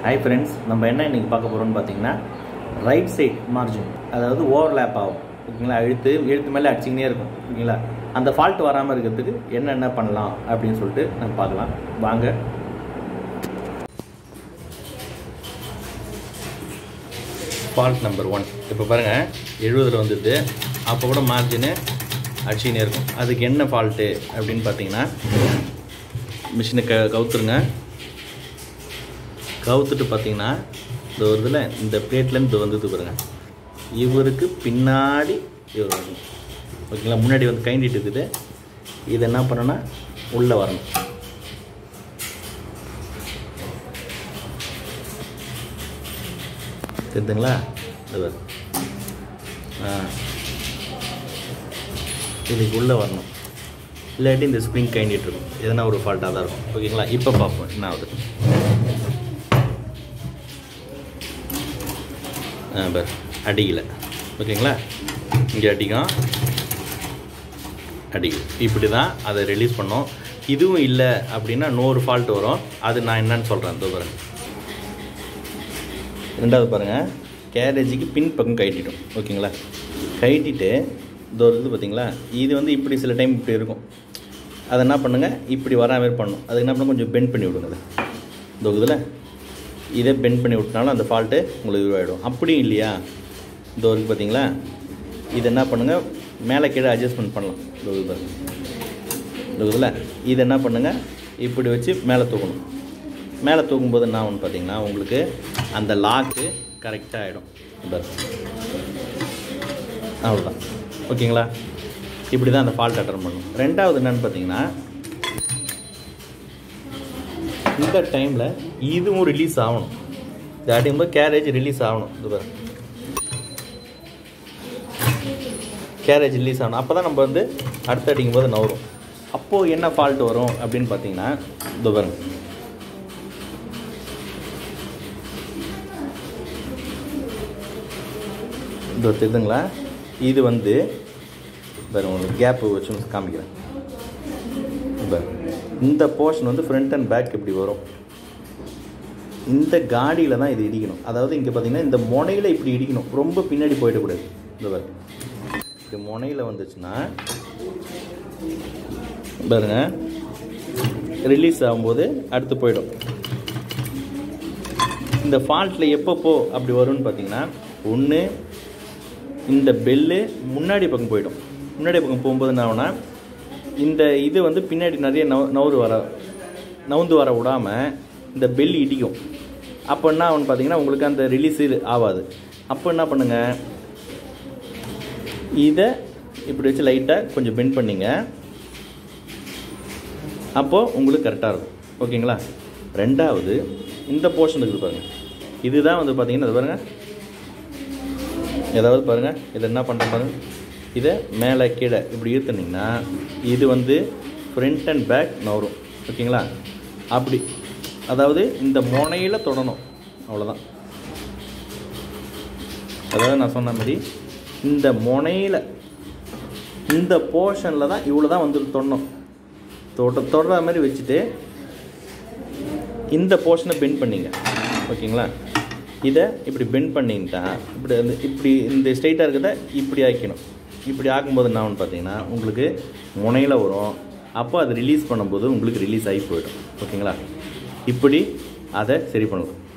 Hi friends நம்ம என்ன இன்றைக்கி பார்க்க போகிறோம்னு பார்த்தீங்கன்னா ரைட் சைட் மார்ஜின் அதாவது ஓவர்லேப் ஆகும் ஓகேங்களா எழுத்து எழுத்து மேலே அடிச்சிக்கினே இருக்கும் ஓகேங்களா அந்த ஃபால்ட் வராமல் இருக்கிறதுக்கு என்னென்ன பண்ணலாம் அப்படின்னு சொல்லிட்டு நம்ம பார்க்கலாம் வாங்க ஃபால்ட் நம்பர் ஒன் இப்போ பாருங்கள் எழுபதில் வந்துடுது அப்போ கூட மார்ஜினு அடிச்சிக்கினே இருக்கும் அதுக்கு என்ன ஃபால்ட்டு அப்படின்னு பார்த்தீங்கன்னா மிஷினை க கவுத்துருங்க கவுத்துட்டு பார்த்தீங்கன்னா இந்த ஒரு இதில் இந்த பிளேட்லேருந்து இது வந்தது பாருங்க இவருக்கு பின்னாடி இவர் வரணும் ஓகேங்களா முன்னாடி வந்து கைண்டிட்டு இருக்குது இது என்ன பண்ணணும்னா உள்ளே வரணும் தெரியுதுங்களா இது பாரு. ஆ இதுக்கு உள்ளே வரணும் இல்லாட்டி இந்த ஸ்ப்ரிங் கைண்டிட்டு இருக்கும் எதனா ஒரு ஃபால்ட்டாக தான் இருக்கும் ஓகேங்களா இப்போ பார்ப்போம் என்ன ஆகுது ஆ பார் அடிக்கல ஓகேங்களா இங்கே அடிக்கும் அடிக்கும் இப்படி தான் அதை ரிலீஸ் பண்ணோம் இதுவும் இல்லை அப்படின்னா இன்னொரு ஃபால்ட் வரும் அது நான் என்னன்னு சொல்கிறேன் இதோ பாருங்க ரெண்டாவது பாருங்கள் கேரேஜுக்கு பின் பக்கம் கட்டிட்டோம் ஓகேங்களா கட்டிட்டு இதோ இது பார்த்தீங்களா இது வந்து இப்படி சில டைம் இப்படி இருக்கும் அதை என்ன பண்ணுங்கள் இப்படி வரா மாதிரி பண்ணும் அதுக்கு என்ன பண்ண கொஞ்சம் பெண்ட் பண்ணி விடுங்க அதை இந்த இதில் இதை பெண்ட் பண்ணி விட்டனாலும் அந்த ஃபால்ட்டு உங்களுக்கு இதுவாகிடும் அப்படியும் இல்லையா இந்த ஒரு பார்த்தீங்களா இது என்ன பண்ணுங்கள் மேலே கீழே அட்ஜஸ்ட்மெண்ட் பண்ணலாம் இந்த இது பாருங்க. இந்த இதில் இது என்ன பண்ணுங்கள் இப்படி வச்சு மேலே தூக்கணும் மேலே தூக்கும்போது என்ன ஆகும்னு பார்த்தீங்கன்னா உங்களுக்கு அந்த லாக்கு கரெக்டாக ஆகிடும் அவ்வளோதான் ஓகேங்களா இப்படி தான் அந்த ஃபால்ட் அட்டன் பண்ணணும் ரெண்டாவது என்னன்னு பார்த்தீங்கன்னா இந்த டைமில் இதுவும் ரிலீஸ் ஆகணும் இந்த அடிக்கும்போது கேரேஜ் ரிலீஸ் ஆகணும் இது பாரு கேரேஜ் ரிலீஸ் ஆகணும் அப்போ தான் நம்ம வந்து அடுத்து அடிக்கும்போது நவரும் அப்போது என்ன ஃபால்ட் வரும் அப்படின்னு பார்த்தீங்கன்னா இது பாருங்க இது தெரியுதுங்களா இது வந்து பாருங்க உங்களுக்கு கேப்பு வச்சு காமிக்கிறேன் பாருங்க இந்த போர்ஷன் வந்து ஃப்ரண்ட் அண்ட் பேக் இப்படி வரும் இந்த காடியில் தான் இது இடிக்கணும் அதாவது இங்கே பார்த்தீங்கன்னா இந்த முனையில் இப்படி இடிக்கணும் ரொம்ப பின்னாடி போயிடக்கூடாது இந்த பாருங்க இப்படி முனையில் வந்துச்சுன்னா பாருங்க ரிலீஸ் ஆகும்போது அடுத்து போயிடும் இந்த ஃபால்ட்டில் எப்பப்போ அப்படி வரும்னு பார்த்தீங்கன்னா ஒன்று இந்த பெல்லு முன்னாடி பக்கம் போயிடும் முன்னாடி பக்கம் போகும்போது என்ன ஆகும்னா இந்த இது வந்து பின்னாடி நிறைய நவ நவுறு வர நவுந்து வர விடாமல் இந்த பெல் இடிக்கும் அப்போ என்ன ஆகும்னு பார்த்தீங்கன்னா உங்களுக்கு அந்த ரிலீஸ் ஆகாது அப்போ என்ன பண்ணுங்கள் இதை இப்படி வச்சு லைட்டாக கொஞ்சம் பெண்ட் பண்ணிங்க அப்போது உங்களுக்கு கரெக்டாக இருக்கும் ஓகேங்களா ரெண்டாவது இந்த போர்ஷன் இருக்குது பாருங்கள் இதுதான் வந்து பார்த்தீங்கன்னா இது பாருங்கள் ஏதாவது பாருங்கள் இதை என்ன பண்ணுறேன் பாருங்கள் இதை மேலே கீழே இப்படி ஈர்த்துனீங்கன்னா இது வந்து ஃப்ரண்ட் அண்ட் பேக் நவரும் ஓகேங்களா அப்படி அதாவது இந்த முனையில் தொடணும் அவ்வளோதான் அதாவது நான் சொன்ன மாதிரி இந்த முனையில் இந்த போர்ஷனில் தான் இவ்வளோ தான் வந்து தொடணும் தொட தொடர மாதிரி வச்சுட்டு இந்த போர்ஷனை பெண்ட் பண்ணிங்க ஓகேங்களா இதை இப்படி பெண்ட் பண்ணிட்டா இப்படி வந்து இப்படி இந்த ஸ்ட்ரைட்டாக இருக்கிறத இப்படி ஆக்கணும் இப்படி ஆக்கும்போது என்ன ஆகும்னு பார்த்தீங்கன்னா உங்களுக்கு முனையில் வரும் அப்போ அது ரிலீஸ் பண்ணும்போது உங்களுக்கு ரிலீஸ் ஆகி போயிடும் ஓகேங்களா இப்படி அதை சரி பண்ணுவோம்